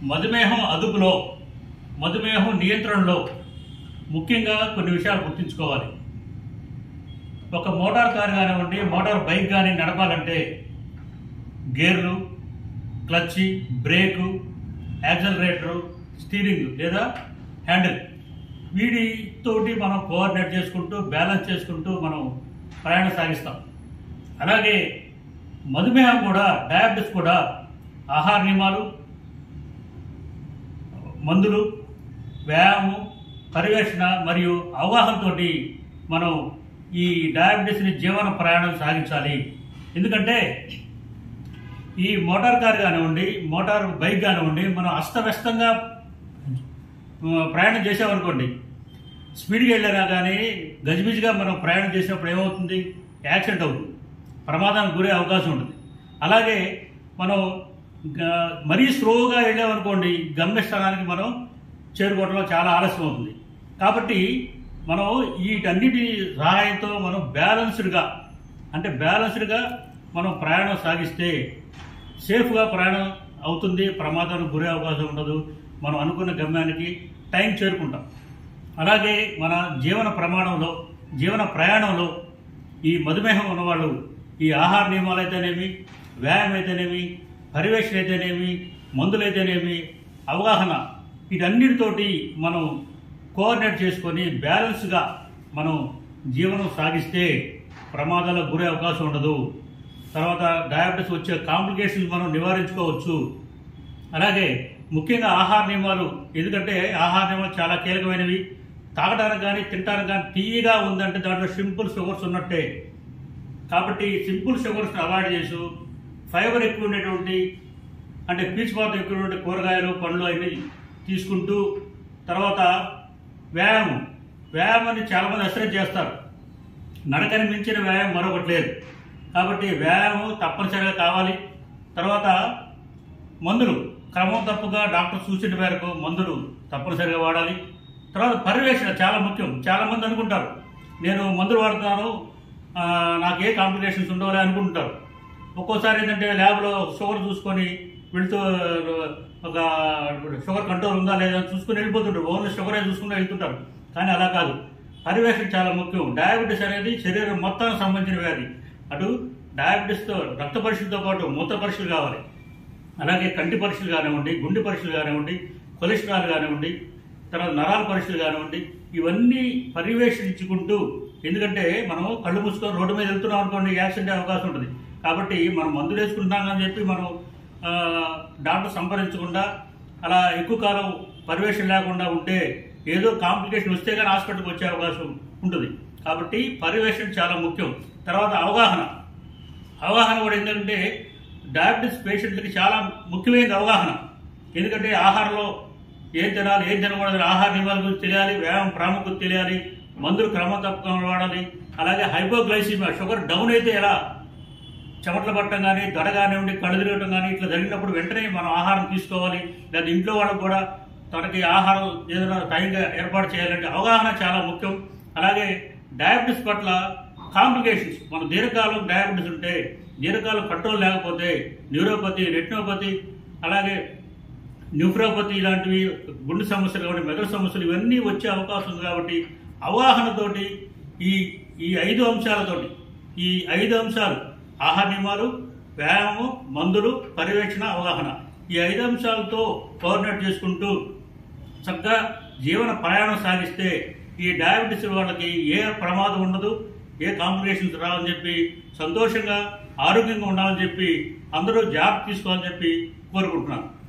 మధుమేహం అదుపులో మధుమేహం నియంత్రణలో ముఖ్యంగా కొన్ని విషయాలు గుర్తుంచుకోవాలి ఒక మోటార్ కార్ కానివ్వండి మోటార్ బైక్ కానీ నడపాలంటే గేర్లు క్లచ్ బ్రేకు యాక్సలరేటరు స్టీరింగ్ లేదా హ్యాండిల్ వీటితోటి మనం కోఆర్డినేట్ చేసుకుంటూ బ్యాలెన్స్ చేసుకుంటూ మనం ప్రయాణం సాగిస్తాం అలాగే మధుమేహం కూడా డయాబెటిస్ కూడా ఆహార నియమాలు మందులు వ్యాయామం పర్యవేక్షణ మరియు అవగాహనతోటి మనం ఈ డయాబెటీస్ని జీవన ప్రయాణం సాగించాలి ఎందుకంటే ఈ మోటార్ కార్ కానివ్వండి మోటార్ బైక్ కానివ్వండి మనం అస్తవ్యస్తంగా ఆ, ప్రయాణం చేసామనుకోండి స్పీడ్గా వెళ్ళినా కానీ గజిబిజిగా మనం ప్రయాణం చేసినప్పుడు ఏమవుతుంది యాక్సిడెంట్ అవుతుంది ప్రమాదానికి గురే అవకాశం ఉంటుంది అలాగే మనం గ- మరీ స్లోగా వెళ్ళామనుకోండి గమ్యస్థానానికి మనం చేరుకోవడంలో చాలా ఆలస్యం అవుతుంది కాబట్టి మనం వీటన్నిటి సహాయంతో మనం బ్యాలెన్స్డ్గా అంటే బ్యాలెన్స్డ్గా మనం ప్రయాణం సాగిస్తే సేఫ్గా ప్రయాణం అవుతుంది ప్రమాదానికి గురే అవకాశం ఉండదు మనం అనుకున్న గమ్యానికి టైం చేరుకుంటాం అలాగే మన జీవన ప్రమాణంలో జీవన ప్రయాణంలో ఈ మధుమేహం ఉన్నవాళ్ళు ఈ ఆహార నియమాలు అయితేనేమి వ్యాయామం అయితేనేమి పర్యవేక్షణ అయితేనేమి మందులైతేనేమి అవగాహన వీటన్నిటితోటి మనం కోఆర్డినేట్ చేసుకొని బ్యాలెన్స్గా మనం జీవనం సాగిస్తే ప్రమాదాలకు గురే అవకాశం ఉండదు తర్వాత డయాబెటీస్ వచ్చే కాంప్లికేషన్స్ మనం నివారించుకోవచ్చు అలాగే ముఖ్యంగా ఆహార నియమాలు ఎందుకంటే ఆహార నియమాలు చాలా కీలకమైనవి తాగడానికి కానీ తినడానికి కానీ తీయగా ఉందంటే దాంట్లో సింపుల్ షుగర్స్ ఉన్నట్టే కాబట్టి సింపుల్ షుగర్స్ని అవాయిడ్ చేసు ఫైబర్ ఎక్కువ ఉండేటువంటి అంటే పీచు పదార్థం ఎక్కువ ఉండే కూరగాయలు పండ్లు అవి తీసుకుంటూ తర్వాత వ్యాయామం వ్యాయామాన్ని చాలామంది అశ్రద్ధ చేస్తారు నడకని మించిన వ్యాయామం మరొకటి లేదు కాబట్టి వ్యాయామం తప్పనిసరిగా కావాలి తర్వాత మందులు క్రమం తప్పుగా డాక్టర్ సూచన మేరకు మందులు తప్పనిసరిగా వాడాలి తర్వాత పర్యవేక్షణ చాలా ముఖ్యం చాలా మంది అనుకుంటారు నేను మందులు వాడుతున్నాను ఆ, నాకు ఏ కాంప్లికేషన్స్ ఉండవలే అనుకుంటారు ఒక్కోసారి ఏంటంటే ల్యాబ్లో షుగర్ చూసుకొని వెళ్తూ ఒక షుగర్ కంట్రోల్ ఉందా లేదా అని చూసుకొని వెళ్ళిపోతుంటారు ఓన్లీ షుగరే చూసుకుని వెళ్తుంటారు కానీ అలా కాదు పర్యవేక్షణ చాలా ముఖ్యం డయాబెటీస్ అనేది శరీరం మొత్తానికి సంబంధించిన వ్యాధి అటు డయాబెటీస్తో రక్త పరీక్షలతో పాటు మూత్ర పరీక్షలు కావాలి అలాగే కంటి పరీక్షలు కానివ్వండి గుండె పరీక్షలు కానివ్వండి కొలెస్ట్రాల్ కానివ్వండి తర్వాత నరాల పరీక్షలు కానివ్వండి ఇవన్నీ పర్యవేక్షించుకుంటూ ఎందుకంటే మనం కళ్ళు మూసుకొని రోడ్డు మీద వెళ్తున్నాం అనుకోండి యాక్సిడెంట్ అయ్యే అవకాశం ఉంటుంది కాబట్టి మనం మందులు వేసుకుంటున్నాం అని చెప్పి మనం ఆ, డాక్టర్ సంప్రదించకుండా అలా ఎక్కువ కాలం పర్యవేక్షణ లేకుండా ఉంటే ఏదో కాంప్లికేషన్ వస్తే కానీ హాస్పిటల్కి వచ్చే అవకాశం ఉంటుంది కాబట్టి పర్యవేక్షణ చాలా ముఖ్యం తర్వాత అవగాహన అవగాహన కూడా ఏంటంటే డయాబెటీస్ పేషెంట్లకి చాలా ముఖ్యమైనది అవగాహన ఎందుకంటే ఆహారంలో ఏం తినాలి ఏం తినకూడదు ఆహార నియమాల గురించి తెలియాలి వ్యాయామం ప్రాముఖ్యత తెలియాలి మందులు క్రమం తప్పకుండా వాడాలి అలాగే హైపోగ్లైసిమియా షుగర్ డౌన్ అయితే ఎలా చెమటలు పట్టడం కానీ దడ కానివ్వండి కళ్ళు తిరగటం కానీ ఇట్లా జరిగినప్పుడు వెంటనే మనం ఆహారం తీసుకోవాలి లేదా ఇంట్లో వాళ్ళకు కూడా తనకి ఆహారం ఏదైనా టైంగా ఏర్పాటు చేయాలంటే అవగాహన చాలా ముఖ్యం అలాగే డయాబెటీస్ పట్ల కాంప్లికేషన్స్ మన దీర్ఘకాలం డయాబెటీస్ ఉంటే దీర్ఘకాలం కంట్రోల్ లేకపోతే న్యూరోపతి రెటినోపతి అలాగే న్యూఫ్రోపతి ఇలాంటివి గుండె సమస్యలు కాబట్టి మెదడు సమస్యలు ఇవన్నీ వచ్చే అవకాశం ఉంది కాబట్టి అవగాహనతోటి ఈ ఈ ఐదు అంశాలతోటి ఈ ఐదు అంశాలు ఆహార నియమాలు వ్యాయామం మందులు పర్యవేక్షణ అవగాహన ఈ ఐదు అంశాలతో కోఆర్డినేట్ చేసుకుంటూ చక్కగా జీవన ప్రయాణం సాగిస్తే ఈ డయాబెటీస్ వాళ్ళకి ఏ ప్రమాదం ఉండదు ఏ కాంప్లికేషన్స్ రావని చెప్పి సంతోషంగా ఆరోగ్యంగా ఉండాలని చెప్పి అందరూ జాగ్రత్త తీసుకోవాలని చెప్పి కోరుకుంటున్నాను